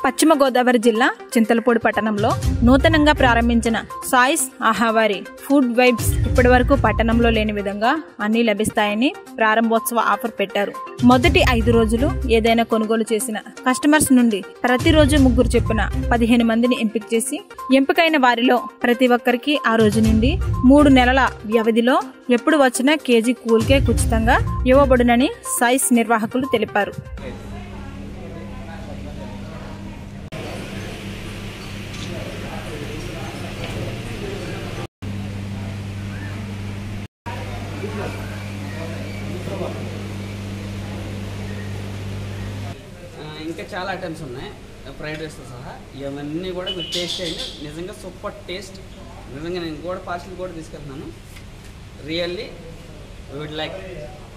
పశ్చిమ గోదావరి జిల్లా చింతలపూడి పట్టణంలో నూతనంగా ప్రారంభించిన సాయిస్ ఆహావారి ఫుడ్ వైబ్స్ ఇప్పటివరకు పట్టణంలో లేని విధంగా అన్నీ లభిస్తాయని ప్రారంభోత్సవ ఆఫర్ పెట్టారు మొదటి ఐదు రోజులు ఏదైనా కొనుగోలు చేసిన కస్టమర్స్ నుండి ప్రతిరోజు ముగ్గురు చొప్పున పదిహేను మందిని ఎంపిక చేసి ఎంపికైన వారిలో ప్రతి ఒక్కరికి ఆ రోజు నుండి మూడు నెలల వ్యవధిలో ఎప్పుడు వచ్చినా కేజీ కూల్ కేక్ ఉచితంగా ఇవ్వబడునని సాయిస్ నిర్వాహకులు తెలిపారు ఆ, ఇంకా చాలా ఐటమ్స్ ఉన్నాయి ఫ్రైడ్ రైస్తో సహా ఇవన్నీ కూడా మీరు టేస్ట్ చేయండి నిజంగా సూపర్ టేస్ట్ నిజంగా నేను కూడా పార్సల్ కూడా తీసుకెళ్తున్నాను రియల్లీ వుడ్ లైక్